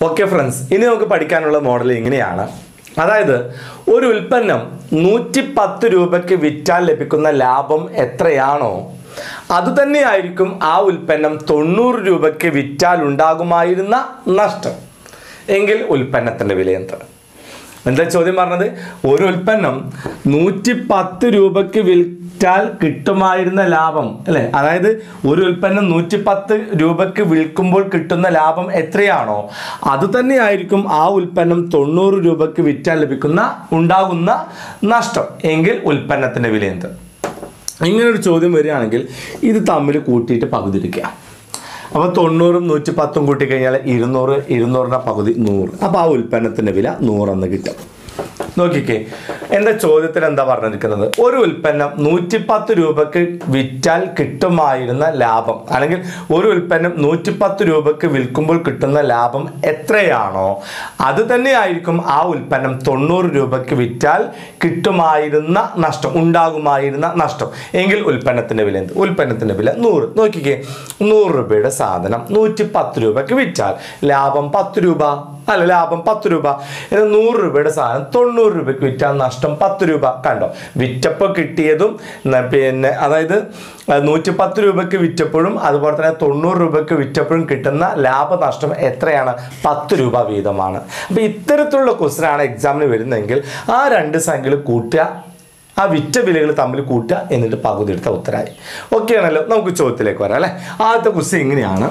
okay friends ഇനി നമുക്ക് പഠിക്കാനുള്ള മോഡൽ ഇങ്ങനെയാണ് അതായത് ഒരു ഉൽപ്പന്നം നൂറ്റി പത്ത് രൂപയ്ക്ക് വിറ്റാൽ ലഭിക്കുന്ന ലാഭം എത്രയാണോ അതുതന്നെയായിരിക്കും ആ ഉൽപ്പന്നം തൊണ്ണൂറ് രൂപയ്ക്ക് വിറ്റാൽ ഉണ്ടാകുമായിരുന്ന നഷ്ടം എങ്കിൽ ഉൽപ്പന്നത്തിൻ്റെ വില എന്ത് എന്താ ചോദ്യം പറഞ്ഞത് ഒരു ഉൽപ്പന്നം നൂറ്റി പത്ത് രൂപയ്ക്ക് വിൽറ്റാൽ കിട്ടുമായിരുന്ന ലാഭം അല്ലെ അതായത് ഒരു ഉൽപ്പന്നം നൂറ്റി പത്ത് രൂപയ്ക്ക് വിൽക്കുമ്പോൾ കിട്ടുന്ന ലാഭം എത്രയാണോ അത് തന്നെയായിരിക്കും ആ ഉൽപ്പന്നം തൊണ്ണൂറ് രൂപയ്ക്ക് വിറ്റാൽ ലഭിക്കുന്ന ഉണ്ടാകുന്ന നഷ്ടം എങ്കിൽ ഉൽപ്പന്നത്തിന്റെ വില എന്ത് ഇങ്ങനെ ഒരു ചോദ്യം വരികയാണെങ്കിൽ ഇത് തമ്മിൽ കൂട്ടിയിട്ട് പകുതി എടുക്കുക അപ്പോൾ തൊണ്ണൂറും നൂറ്റി പത്തും കൂട്ടി കഴിഞ്ഞാൽ ഇരുന്നൂറ് ഇരുന്നൂറിൻ്റെ പകുതി നൂറ് അപ്പോൾ ആ ഉൽപ്പന്നത്തിൻ്റെ വില നൂറെന്ന് കിട്ടും നോക്കിക്കേ എൻ്റെ ചോദ്യത്തിൽ എന്താ പറഞ്ഞിരിക്കുന്നത് ഒരു ഉൽപ്പന്നം നൂറ്റി പത്ത് രൂപക്ക് വിറ്റാൽ കിട്ടുമായിരുന്ന ലാഭം അല്ലെങ്കിൽ ഒരു ഉൽപ്പന്നം നൂറ്റി പത്ത് രൂപക്ക് വിൽക്കുമ്പോൾ കിട്ടുന്ന ലാഭം എത്രയാണോ അത് തന്നെയായിരിക്കും ആ ഉൽപ്പന്നം തൊണ്ണൂറ് രൂപക്ക് വിറ്റാൽ കിട്ടുമായിരുന്ന നഷ്ടം ഉണ്ടാകുമായിരുന്ന നഷ്ടം എങ്കിൽ ഉൽപ്പന്നത്തിൻ്റെ വില എന്ത് ഉൽപ്പന്നത്തിൻ്റെ വില നൂറ് നോക്കിക്കേ നൂറ് രൂപയുടെ സാധനം നൂറ്റി പത്ത് രൂപയ്ക്ക് വിറ്റാൽ ലാഭം പത്ത് രൂപ അല്ല ലാഭം പത്ത് രൂപ ഇത് നൂറ് രൂപയുടെ സാധനം തൊണ്ണൂറ് രൂപയ്ക്ക് വിറ്റാൽ നഷ്ടം പത്ത് രൂപ കണ്ടോ വിറ്റപ്പോൾ കിട്ടിയതും ന- പിന്നെ അതായത് നൂറ്റി പത്ത് രൂപയ്ക്ക് വിറ്റപ്പോഴും അതുപോലെ തന്നെ തൊണ്ണൂറ് രൂപയ്ക്ക് വിറ്റപ്പോഴും കിട്ടുന്ന ലാഭനഷ്ടം എത്രയാണ് പത്ത് രൂപ വീതമാണ് അപ്പോൾ ഇത്തരത്തിലുള്ള ക്വസ്റ്റൻ ആണ് എക്സാമിന് വരുന്നതെങ്കിൽ ആ രണ്ട് സംഖ്യകൾ കൂട്ടുക ആ വിറ്റ വിലകൾ തമ്മിൽ കൂട്ടുക എന്നിട്ട് പകുതി എടുത്ത ഉത്തരമായി ഓക്കെ ആണല്ലോ നമുക്ക് ചോദ്യത്തിലേക്ക് വരാം അല്ലേ ആദ്യത്തെ ക്വസ്റ്റ്യൻ ഇങ്ങനെയാണ്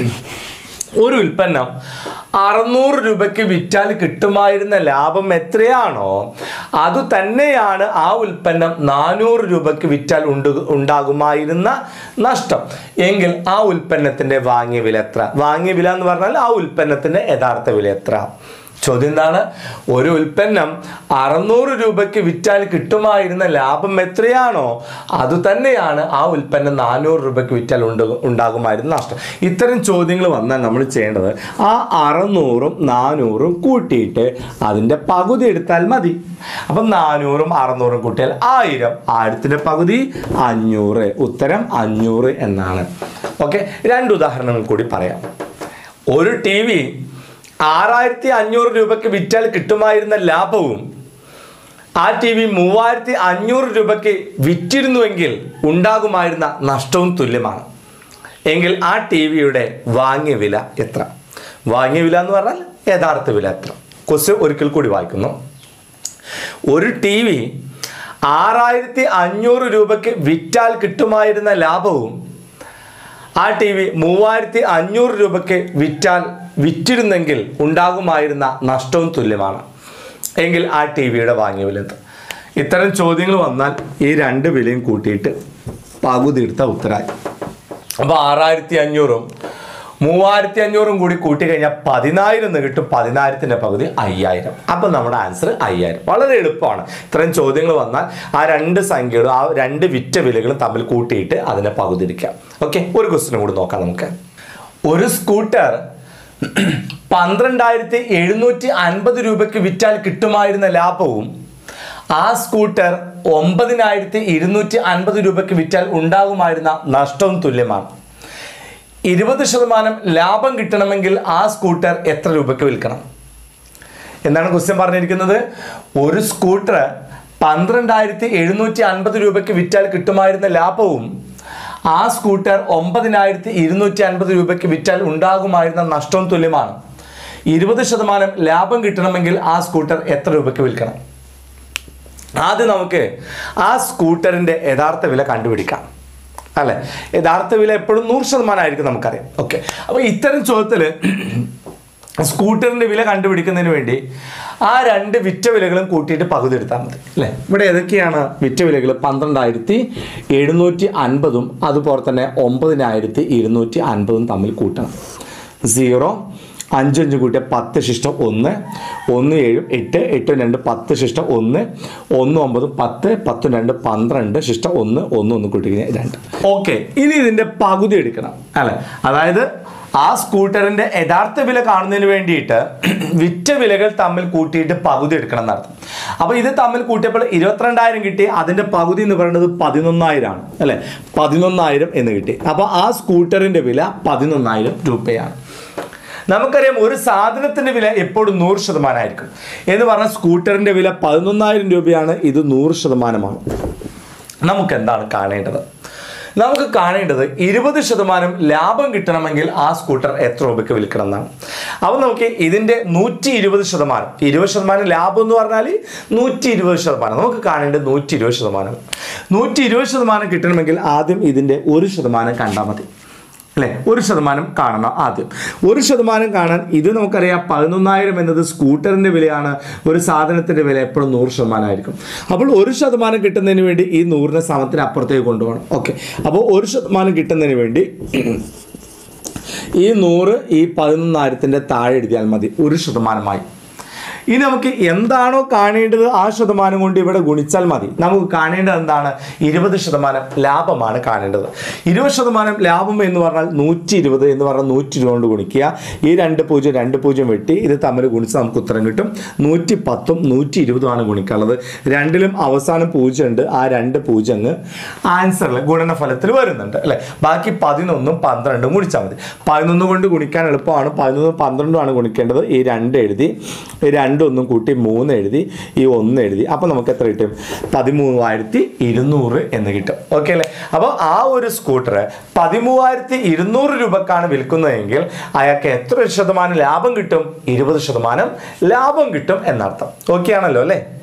ഒരു ഉൽപ്പന്നം അറുന്നൂറ് രൂപയ്ക്ക് വിറ്റാൽ കിട്ടുമായിരുന്ന ലാഭം എത്രയാണോ അത് തന്നെയാണ് ആ ഉൽപ്പന്നം നാനൂറ് രൂപയ്ക്ക് വിറ്റാൽ ഉണ്ട് ഉണ്ടാകുമായിരുന്ന നഷ്ടം എങ്കിൽ ആ ഉൽപ്പന്നത്തിന്റെ വാങ്ങിയ വില എത്ര വാങ്ങിയ വില എന്ന് പറഞ്ഞാൽ ആ ഉൽപ്പന്നത്തിന്റെ യഥാർത്ഥ വില എത്ര ചോദ്യം എന്താണ് ഒരു ഉൽപ്പന്നം അറുന്നൂറ് രൂപയ്ക്ക് വിറ്റാൽ കിട്ടുമായിരുന്ന ലാഭം എത്രയാണോ അത് തന്നെയാണ് ആ ഉൽപ്പന്നം നാനൂറ് രൂപയ്ക്ക് വിറ്റാൽ ഉണ്ട് ഉണ്ടാകുമായിരുന്ന നഷ്ടം ഇത്തരം ചോദ്യങ്ങൾ വന്നാൽ നമ്മൾ ചെയ്യേണ്ടത് ആ അറുന്നൂറും നാനൂറും കൂട്ടിയിട്ട് അതിൻ്റെ പകുതി എടുത്താൽ മതി അപ്പം നാനൂറും അറുന്നൂറും കൂട്ടിയാൽ ആയിരം ആയിരത്തിൻ്റെ പകുതി അഞ്ഞൂറ് ഉത്തരം അഞ്ഞൂറ് എന്നാണ് ഓക്കെ രണ്ട് ഉദാഹരണങ്ങൾ കൂടി പറയാം ഒരു ടി വി ആറായിരത്തി അഞ്ഞൂറ് രൂപയ്ക്ക് വിറ്റാൽ കിട്ടുമായിരുന്ന ലാഭവും ആ ടി വി മൂവായിരത്തി അഞ്ഞൂറ് രൂപയ്ക്ക് വിറ്റിരുന്നുവെങ്കിൽ ഉണ്ടാകുമായിരുന്ന നഷ്ടവും തുല്യമാണ് എങ്കിൽ ആ ടി വിയുടെ വാങ്ങിയ വില എത്ര വാങ്ങിയ വില എന്ന് പറഞ്ഞാൽ യഥാർത്ഥ വില എത്ര ക്വസ്റ്റ്യൻ ഒരിക്കൽ കൂടി വായിക്കുന്നു ഒരു ടി വി ആറായിരത്തി അഞ്ഞൂറ് രൂപയ്ക്ക് വിറ്റാൽ കിട്ടുമായിരുന്ന ലാഭവും ആ ടി വി മൂവായിരത്തി അഞ്ഞൂറ് രൂപയ്ക്ക് വിറ്റാൽ വിറ്റിരുന്നെങ്കിൽ ഉണ്ടാകുമായിരുന്ന നഷ്ടവും തുല്യമാണ് എങ്കിൽ ആ ടി വിയുടെ വാങ്ങിയ വില എന്ത് ഇത്തരം ചോദ്യങ്ങൾ വന്നാൽ ഈ രണ്ട് വിലയും കൂട്ടിയിട്ട് പകുതി എടുത്ത ഉത്തരായി അപ്പോൾ ആറായിരത്തി അഞ്ഞൂറും മൂവായിരത്തി അഞ്ഞൂറും കൂടി കൂട്ടി കഴിഞ്ഞാൽ പതിനായിരം എന്ന് കിട്ടും പതിനായിരത്തിൻ്റെ പകുതി അയ്യായിരം അപ്പം നമ്മുടെ ആൻസർ അയ്യായിരം വളരെ എളുപ്പമാണ് ഇത്രയും ചോദ്യങ്ങൾ വന്നാൽ ആ രണ്ട് സംഖ്യകളും ആ രണ്ട് വിറ്റ വിലകളും തമ്മിൽ കൂട്ടിയിട്ട് അതിനെ പകുതി എടുക്കാം ഓക്കെ ഒരു ക്വസ്റ്റിനും കൂടി നോക്കാം നമുക്ക് ഒരു സ്കൂട്ടർ പന്ത്രണ്ടായിരത്തി എഴുന്നൂറ്റി അൻപത് രൂപയ്ക്ക് വിറ്റാൽ കിട്ടുമായിരുന്ന ലാഭവും ആ സ്കൂട്ടർ ഒമ്പതിനായിരത്തി ഇരുന്നൂറ്റി അൻപത് രൂപയ്ക്ക് വിറ്റാൽ ഉണ്ടാകുമായിരുന്ന നഷ്ടവും തുല്യമാണ് ഇരുപത് ശതമാനം ലാഭം കിട്ടണമെങ്കിൽ ആ സ്കൂട്ടർ എത്ര രൂപയ്ക്ക് വിൽക്കണം എന്താണ് ക്വസ്റ്റ്യൻ പറഞ്ഞിരിക്കുന്നത് ഒരു സ്കൂട്ടർ പന്ത്രണ്ടായിരത്തി എഴുന്നൂറ്റി അൻപത് രൂപയ്ക്ക് വിറ്റാൽ കിട്ടുമായിരുന്ന ലാഭവും ആ സ്കൂട്ടർ ഒമ്പതിനായിരത്തി ഇരുന്നൂറ്റി അൻപത് രൂപയ്ക്ക് വിറ്റാൽ ഉണ്ടാകുമായിരുന്ന നഷ്ടവും തുല്യമാണ് ഇരുപത് ശതമാനം ലാഭം കിട്ടണമെങ്കിൽ ആ സ്കൂട്ടർ എത്ര രൂപയ്ക്ക് വിൽക്കണം ആദ്യം നമുക്ക് ആ സ്കൂട്ടറിൻ്റെ യഥാർത്ഥ വില കണ്ടുപിടിക്കാം അല്ലേ യഥാർത്ഥ വില എപ്പോഴും നൂറ് ശതമാനമായിരിക്കും നമുക്കറിയാം ഓക്കെ അപ്പോൾ ഇത്തരം ചോദ്യത്തിൽ സ്കൂട്ടറിൻ്റെ വില കണ്ടുപിടിക്കുന്നതിന് വേണ്ടി ആ രണ്ട് വിറ്റ വിലകളും കൂട്ടിയിട്ട് പകുതി എടുത്താൽ മതി അല്ലേ ഇവിടെ ഏതൊക്കെയാണ് വിറ്റ വിലകൾ പന്ത്രണ്ടായിരത്തി എഴുന്നൂറ്റി അൻപതും അതുപോലെ തന്നെ ഒമ്പതിനായിരത്തി ഇരുന്നൂറ്റി അൻപതും തമ്മിൽ കൂട്ടണം സീറോ അഞ്ചഞ്ച് കൂട്ടിയ പത്ത് ശിഷ്ടം ഒന്ന് ഒന്ന് ഏഴും എട്ട് എട്ട് രണ്ട് പത്ത് ശിഷ്ടം ഒന്ന് ഒന്ന് ഒമ്പതും പത്ത് പത്തും രണ്ട് പന്ത്രണ്ട് ശിഷ്ടം ഒന്ന് ഒന്ന് ഒന്ന് കൂട്ടി കഴിഞ്ഞാൽ രണ്ട് ഓക്കെ ഇനി ഇതിൻ്റെ പകുതി എടുക്കണം അല്ലേ അതായത് ആ സ്കൂട്ടറിൻ്റെ യഥാർത്ഥ വില കാണുന്നതിന് വേണ്ടിയിട്ട് വിറ്റ വിലകൾ തമ്മിൽ കൂട്ടിയിട്ട് പകുതി എടുക്കണം എന്നർത്ഥം അപ്പോൾ ഇത് തമ്മിൽ കൂട്ടിയപ്പോൾ ഇരുപത്തിരണ്ടായിരം കിട്ടി അതിൻ്റെ പകുതി എന്ന് പറയുന്നത് പതിനൊന്നായിരം ആണ് അല്ലേ പതിനൊന്നായിരം എന്ന് കിട്ടി അപ്പോൾ ആ സ്കൂട്ടറിൻ്റെ വില പതിനൊന്നായിരം രൂപയാണ് നമുക്കറിയാം ഒരു സാധനത്തിന്റെ വില എപ്പോഴും നൂറ് ശതമാനമായിരിക്കും എന്ന് പറഞ്ഞാൽ സ്കൂട്ടറിന്റെ വില പതിനൊന്നായിരം രൂപയാണ് ഇത് നൂറ് ശതമാനമാണ് നമുക്ക് എന്താണ് കാണേണ്ടത് നമുക്ക് കാണേണ്ടത് ഇരുപത് ശതമാനം ലാഭം കിട്ടണമെങ്കിൽ ആ സ്കൂട്ടർ എത്ര രൂപയ്ക്ക് വിൽക്കണം എന്നാണ് അപ്പോൾ നമുക്ക് ഇതിൻ്റെ നൂറ്റി ഇരുപത് ശതമാനം ഇരുപത് ശതമാനം ലാഭം എന്ന് പറഞ്ഞാൽ നൂറ്റി ഇരുപത് ശതമാനം നമുക്ക് കാണേണ്ടത് നൂറ്റി ഇരുപത് ശതമാനം നൂറ്റി ഇരുപത് ശതമാനം കിട്ടണമെങ്കിൽ ആദ്യം ഇതിൻ്റെ ഒരു ശതമാനം കണ്ടാൽ മതി അല്ലേ ഒരു ശതമാനം കാണണം ആദ്യം ഒരു ശതമാനം കാണാൻ ഇത് നമുക്കറിയാം പതിനൊന്നായിരം എന്നത് സ്കൂട്ടറിന്റെ വിലയാണ് ഒരു സാധനത്തിന്റെ വില എപ്പോഴും നൂറ് ശതമാനമായിരിക്കും അപ്പോൾ ഒരു ശതമാനം കിട്ടുന്നതിന് വേണ്ടി ഈ നൂറിനെ സമത്തിന് അപ്പുറത്തേക്ക് കൊണ്ടുപോകണം ഓക്കെ അപ്പോൾ ഒരു ശതമാനം കിട്ടുന്നതിന് വേണ്ടി ഈ നൂറ് ഈ പതിനൊന്നായിരത്തിൻ്റെ താഴെ എഴുതിയാൽ മതി ഒരു ശതമാനമായി ഇനി നമുക്ക് എന്താണോ കാണേണ്ടത് ആ ശതമാനം കൊണ്ട് ഇവിടെ ഗുണിച്ചാൽ മതി നമുക്ക് കാണേണ്ടത് എന്താണ് ഇരുപത് ശതമാനം ലാഭമാണ് കാണേണ്ടത് ഇരുപത് ശതമാനം ലാഭം എന്ന് പറഞ്ഞാൽ നൂറ്റി ഇരുപത് എന്ന് പറഞ്ഞാൽ നൂറ്റി ഇരുപത് കൊണ്ട് ഗുണിക്കുക ഈ രണ്ട് പൂജ്യം രണ്ട് പൂജ്യം വെട്ടി ഇത് തമ്മിൽ ഗുണിച്ച് നമുക്ക് ഉത്തരം കിട്ടും നൂറ്റി പത്തും നൂറ്റി ഇരുപതുമാണ് ഗുണിക്കാനുള്ളത് രണ്ടിലും അവസാനം പൂജ്യം ഉണ്ട് ആ രണ്ട് പൂജ്യം അങ്ങ് ആൻസറിൽ ഗുണനഫലത്തിൽ വരുന്നുണ്ട് അല്ലേ ബാക്കി പതിനൊന്നും പന്ത്രണ്ടും ഗുണിച്ചാൽ മതി പതിനൊന്ന് കൊണ്ട് ഗുണിക്കാൻ എളുപ്പമാണ് പതിനൊന്ന് പന്ത്രണ്ടുമാണ് ഗുണിക്കേണ്ടത് ഈ രണ്ട് എഴുതി ഈ രണ്ടൊന്നും കൂട്ടി മൂന്ന് എഴുതി ഈ ഒന്ന് എഴുതി അപ്പോൾ നമുക്ക് എത്ര കിട്ടും പതിമൂവായിരത്തി ഇരുന്നൂറ് എന്ന് കിട്ടും ഓക്കെ അല്ലേ അപ്പോൾ ആ ഒരു സ്കൂട്ടർ പതിമൂവായിരത്തി ഇരുന്നൂറ് രൂപക്കാണ് വിൽക്കുന്നതെങ്കിൽ അയാൾക്ക് എത്ര ശതമാനം ലാഭം കിട്ടും ഇരുപത് ശതമാനം ലാഭം കിട്ടും എന്നർത്ഥം ഓക്കെ ആണല്ലോ അല്ലേ